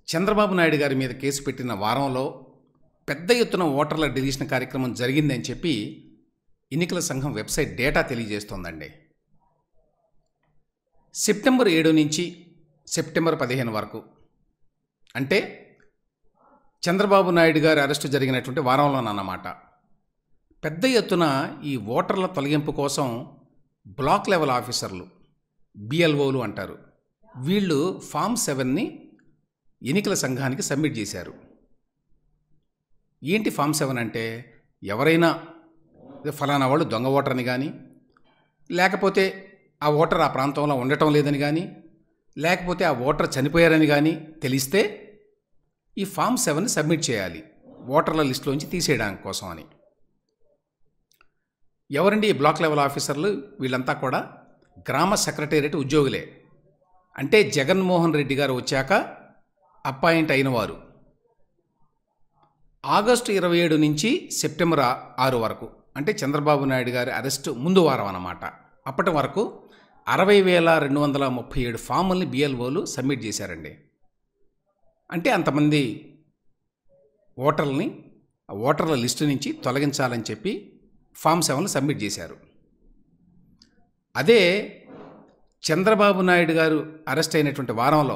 చంద్రబాబు నాయుడు గారి మీద కేసు పెట్టిన వారంలో పెద్ద ఎత్తున ఓటర్ల డిలీషన్ కార్యక్రమం జరిగిందని చెప్పి ఎన్నికల సంఘం వెబ్సైట్ డేటా తెలియజేస్తోందండి సెప్టెంబర్ ఏడు నుంచి సెప్టెంబర్ పదిహేను వరకు అంటే చంద్రబాబు నాయుడు గారి అరెస్టు జరిగినటువంటి వారంలోనన్నమాట పెద్ద ఎత్తున ఈ ఓటర్ల తొలగింపు కోసం బ్లాక్ లెవెల్ ఆఫీసర్లు బిఎల్ఓలు అంటారు వీళ్ళు ఫామ్ సెవెన్ని ఎన్నికల సంఘానికి సబ్మిట్ చేశారు ఏంటి ఫామ్ సెవెన్ అంటే ఎవరైనా "ఇది ఫలానా వాళ్ళు దొంగ ఓటర్ని కానీ లేకపోతే ఆ ఓటర్ ఆ ప్రాంతంలో ఉండటం లేదని కానీ లేకపోతే ఆ ఓటర్ చనిపోయారని కానీ తెలిస్తే ఈ ఫామ్ సెవెన్ సబ్మిట్ చేయాలి ఓటర్ల లిస్టులోంచి తీసేయడానికి కోసం అని ఎవరండి ఈ బ్లాక్ లెవెల్ ఆఫీసర్లు వీళ్ళంతా కూడా గ్రామ సెక్రటేరియట్ ఉద్యోగులే అంటే జగన్మోహన్ రెడ్డి గారు వచ్చాక అపాయింట్ అయిన వారు ఆగస్టు ఇరవై ఏడు నుంచి సెప్టెంబర్ ఆ- ఆరు వరకు అంటే చంద్రబాబు నాయుడు గారి అరెస్టు ముందు వారం అన్నమాట అప్పటి వరకు అరవై వేల రెండు వందల ముప్పై ఏడు ఫాముల్ని బిఎల్ఓలు సబ్మిట్ చేశారండి అంటే అంతమంది ఓటర్లని ఆ ఓటర్ల లిస్టు నుంచి తొలగించాలని చెప్పి ఫామ్ సెవెన్లు సబ్మిట్ చేశారు అదే చంద్రబాబు నాయుడు గారు అరెస్ట్ అయినటువంటి వారంలో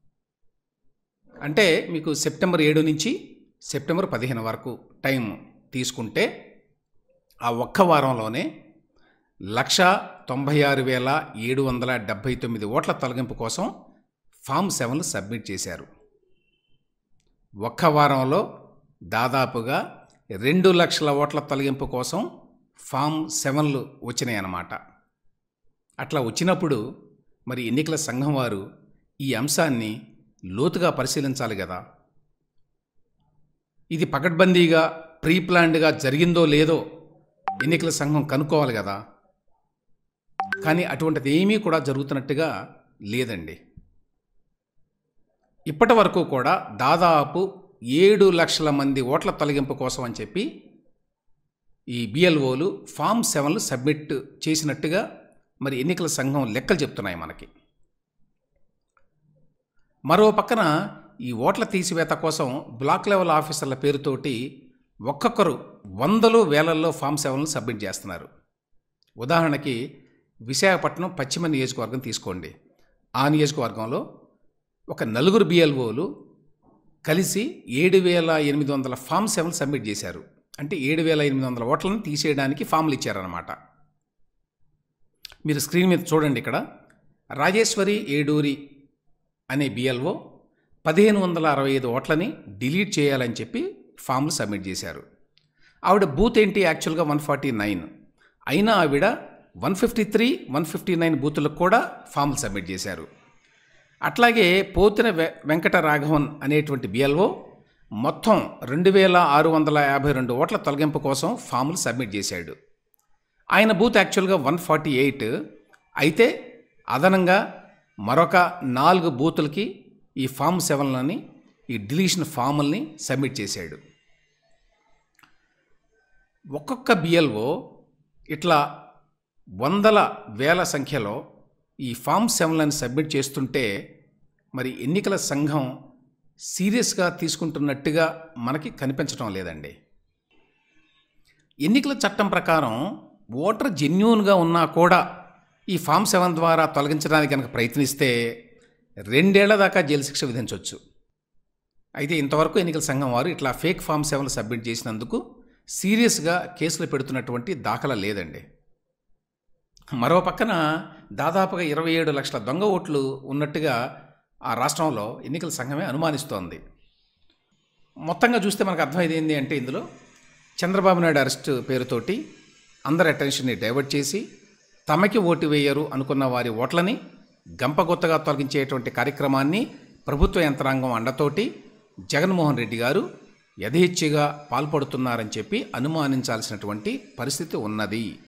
అంటే మీకు సెప్టెంబర్ ఏడు నుంచి సెప్టెంబర్ పదిహేను వరకు టైం తీసుకుంటే ఆ ఒక్క వారంలోనే లక్ష తొంభై ఆరు వేల ఏడు వందల డెబ్భై తొమ్మిది ఓట్ల తొలగింపు కోసం ఫామ్ సెవెన్లు సబ్మిట్ చేశారు ఒక్క వారంలో దాదాపుగా రెండు లక్షల ఓట్ల తొలగింపు కోసం ఫామ్ సెవెన్లు వచ్చినాయి అన్నమాట అట్లా వచ్చినప్పుడు మరి ఎన్నికల సంఘం వారు ఈ అంశాన్ని లోతుగా పరిశీలించాలి కదా ఇది పకడ్బందీగా ప్రీ ప్లాన్డ్గా జరిగిందో లేదో ఎన్నికల సంఘం కనుక్కోవాలి కదా కానీ అటువంటిది ఏమీ కూడా జరుగుతున్నట్టుగా లేదండి ఇప్పటి వరకు కూడా దాదాపు ఏడు లక్షల మంది ఓట్ల తొలగింపు కోసం అని చెప్పి ఈ బిఎల్ఓలు ఫామ్ సెవెన్లు సబ్మిట్ చేసినట్టుగా మరి ఎన్నికల సంఘం లెక్కలు చెప్తున్నాయి మనకి మరో పక్కన ఈ ఓట్ల తీసివేత కోసం బ్లాక్ లెవెల్ ఆఫీసర్ల పేరుతోటి ఒక్కొక్కరు వందలు వేలల్లో ఫామ్ సెవెన్లు సబ్మిట్ చేస్తున్నారు ఉదాహరణకి విశాఖపట్నం పశ్చిమ నియోజకవర్గం తీసుకోండి ఆ నియోజకవర్గంలో ఒక నలుగురు బిఎల్ఓలు కలిసి ఏడు వేల ఎనిమిది వందల ఫామ్ సెవెన్ సబ్మిట్ చేశారు అంటే ఏడు వేల ఎనిమిది వందల ఓట్లను తీసేయడానికి ఫామ్లు ఇచ్చారన్నమాట మీరు స్క్రీన్ మీద చూడండి ఇక్కడ రాజేశ్వరి ఏడూరి అనే బిఎల్ఓ పదిహేను వందల అరవై ఐదు ఓట్లని డిలీట్ చేయాలని చెప్పి ఫామ్లు సబ్మిట్ చేశారు ఆవిడ బూత్ ఏంటి యాక్చువల్గా వన్ ఫార్టీ నైన్ అయినా ఆవిడ one fifty three one fifty nine బూతులకు కూడా ఫామ్లు సబ్మిట్ చేశారు అట్లాగే పోతిన వె వెంకట రాఘవన్ అనేటువంటి బిఎల్ఓ మొత్తం రెండు వేల ఆరు వందల యాభై రెండు ఓట్ల తొలగింపు కోసం ఫామ్లు సబ్మిట్ చేశాడు ఆయన బూత్ యాక్చువల్గా వన్ ఫార్టీ ఎయిట్ అయితే అదనంగా మరొక నాలుగు బూతులకి ఈ ఫామ్ సెవెన్లని ఈ డిలీషన్ ఫాముల్ని సబ్మిట్ చేశాడు ఒక్కొక్క బిఎల్ఓ ఇట్లా వందల వేల సంఖ్యలో ఈ ఫామ్ సెవెన్లను సబ్మిట్ చేస్తుంటే మరి ఎన్నికల సంఘం సీరియస్గా తీసుకుంటున్నట్టుగా మనకి కనిపించడం లేదండి ఎన్నికల చట్టం ప్రకారం ఓటర్ జెన్యున్గా ఉన్నా కూడా ఈ ఫామ్ సెవెన్ ద్వారా తొలగించడానికి కనుక ప్రయత్నిస్తే రెండేళ్ల దాకా జైలు శిక్ష విధించవచ్చు అయితే ఇంతవరకు ఎన్నికల సంఘం వారు ఇట్లా ఫేక్ ఫామ్ సెవెన్లు సబ్మిట్ చేసినందుకు సీరియస్గా కేసులు పెడుతున్నటువంటి దాఖలా లేదండి మరో పక్కన దాదాపుగా ఇరవై ఏడు లక్షల దొంగ ఓట్లు ఉన్నట్టుగా ఆ రాష్ట్రంలో ఎన్నికల సంఘమే అనుమానిస్తోంది మొత్తంగా చూస్తే మనకు అర్థమైంది ఏంటి అంటే ఇందులో చంద్రబాబు నాయుడు అరెస్ట్ పేరుతోటి అందరి అటెన్షన్ని డైవర్ట్ చేసి తమకి ఓటు వేయరు అనుకున్న వారి ఓట్లని గంపగొత్తగా తొలగించేటువంటి కార్యక్రమాన్ని ప్రభుత్వ యంత్రాంగం అండతోటి జగన్మోహన్ రెడ్డి గారు యథేచ్ఛగా పాల్పడుతున్నారని చెప్పి అనుమానించాల్సినటువంటి పరిస్థితి ఉన్నది